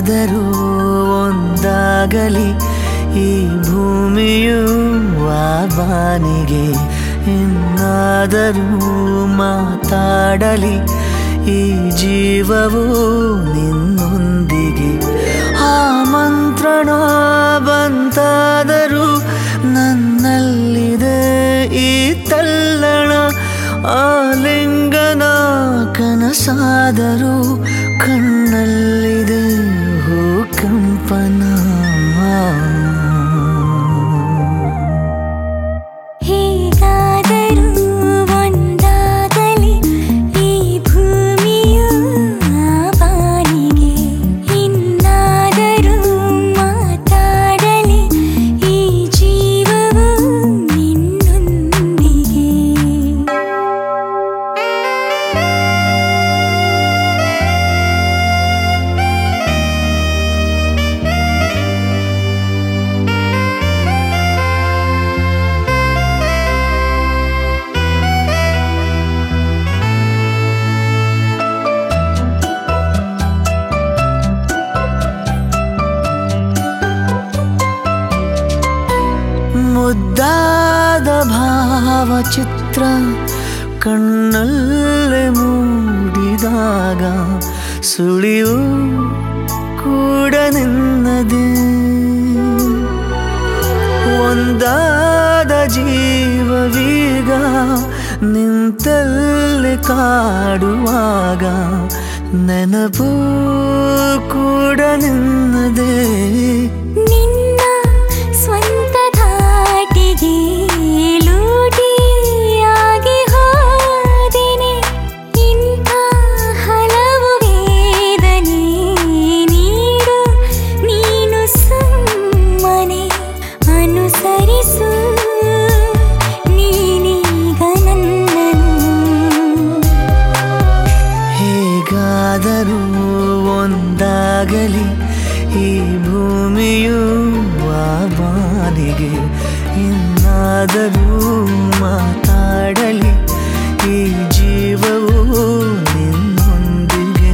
ಇನ್ನಾದರೂ ಒಂದಾಗಲಿ ಈ ಭೂಮಿಯು ಆ ಬಾನಿಗೆ ಇನ್ನಾದರೂ ಮಾತಾಡಲಿ ಈ ಜೀವವು ನಿನ್ನೊಂದಿಗೆ ಆ ಮಂತ್ರಣ ಬಂತಾದರೂ ನನ್ನಲ್ಲಿದೆ ಈ ತಲ್ಲಣ ಆಲಿಂಗನ ಕನಸಾದರೂ ಕಣ್ಣಲ್ಲಿದೆ ಭೂಕಂಪನ ಹೇಗಾದರೂ ಒಂದಾಗಲಿ ಈ ಭೂಮಿಯು ಆ ಬಾನಿಗೆ ಇನ್ನಾದರೂ ಮಾತಾಡಲಿ ಈ ಜೀವವು ನಿನ್ನೊಂದಿಗೆ ಮುದ್ದಾದ ಭಾವಚಿತ್ರ ಕಣ್ಣಲ್ಲೇ ಮೂಡಿದಾಗ ಸುಳಿವು ಕೂಡ ನಿನ್ನದೇ ಒಂದಾದ ಜೀವವೀಗ ನಿಂತಲ್ಲಿ ಕಾಡುವಾಗ ನೆನಪು ಕೂಡ ನಿನ್ನದೇ ನಿನ್ನ ಸ್ವಂತ ಧಾಟಿಗೆ ಲೂಟಿಯಾಗಿ ಹೋದೆನೆ ಇಂಥ ಹಲವು ವೇದನೆ ನೀಡು ನೀನು ಸುಮ್ಮನೆ ಅನುಸರಿಸು ನೀನೀಗ ನನ್ನನ್ನು ಹೇಗಾದರೂ ಒಂದಾಗಲಿ ಈ ಭೂಮಿಯು ಆ ಬಾನಿಗೆ ಇನ್ನಾದರೂ ಮಾತಾಡಲಿ ಈ ಜೀವವು ನಿನ್ನೊಂದಿಗೆ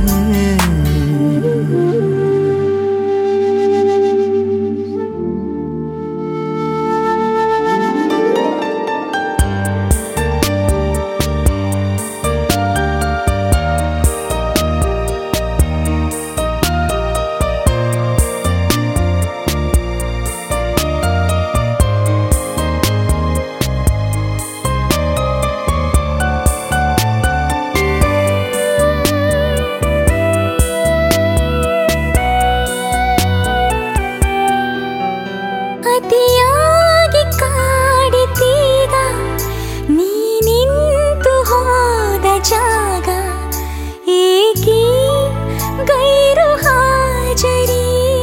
ಅತಿಯಾಗಿ ಕಾಡಿತೀಗ ನೀ ನಿಂತು ಹೋದ ಜಾಗ ಏಕೆ ಗೈರು ಹಾಜರಿ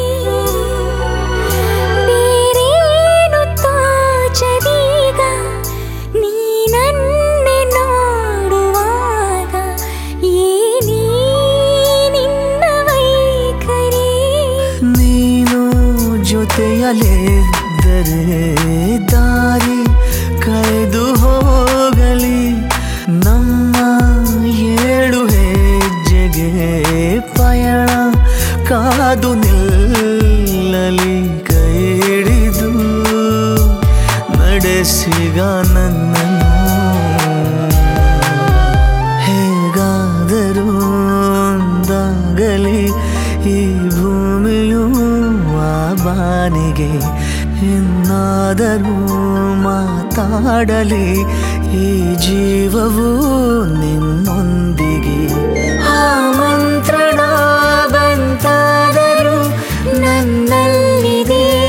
ಬೇರೇನು ತೋಚದೀಗ ನೀ ನನ್ನೆ ನೋಡುವಾಗ ಏನೇ ನಿನ್ನ ವೈಖರಿ ನೀನು ಜೊತೆಯಲ್ಲಿದ್ದರೆ ದಾರಿ ಕಳೆದು ಹೋಗಲಿ ನಮ್ಮ ಏಳು ಹೆಜ್ಜೆಗೆ ಪಯಣ ಕಾದು ನಿಲ್ಲಲಿ ಕೈ ಹಿಡಿದು ನಡೆಸಿಗ ನನ್ನನ್ನು ಹೇಗಾದರೂ ಒಂದಾಗಲಿ ಈ ಭೂಮಿಯು ಆ ಬಾನಿಗೆ ಇನ್ನಾದರೂ ಮಾತಾಡಲಿ ಈ ಜೀವವು ನಿನ್ನೊಂದಿಗೆ ಆ ಮಂತ್ರಣ ಬಂತಾದರೂ ನನ್ನಲ್ಲಿದೆ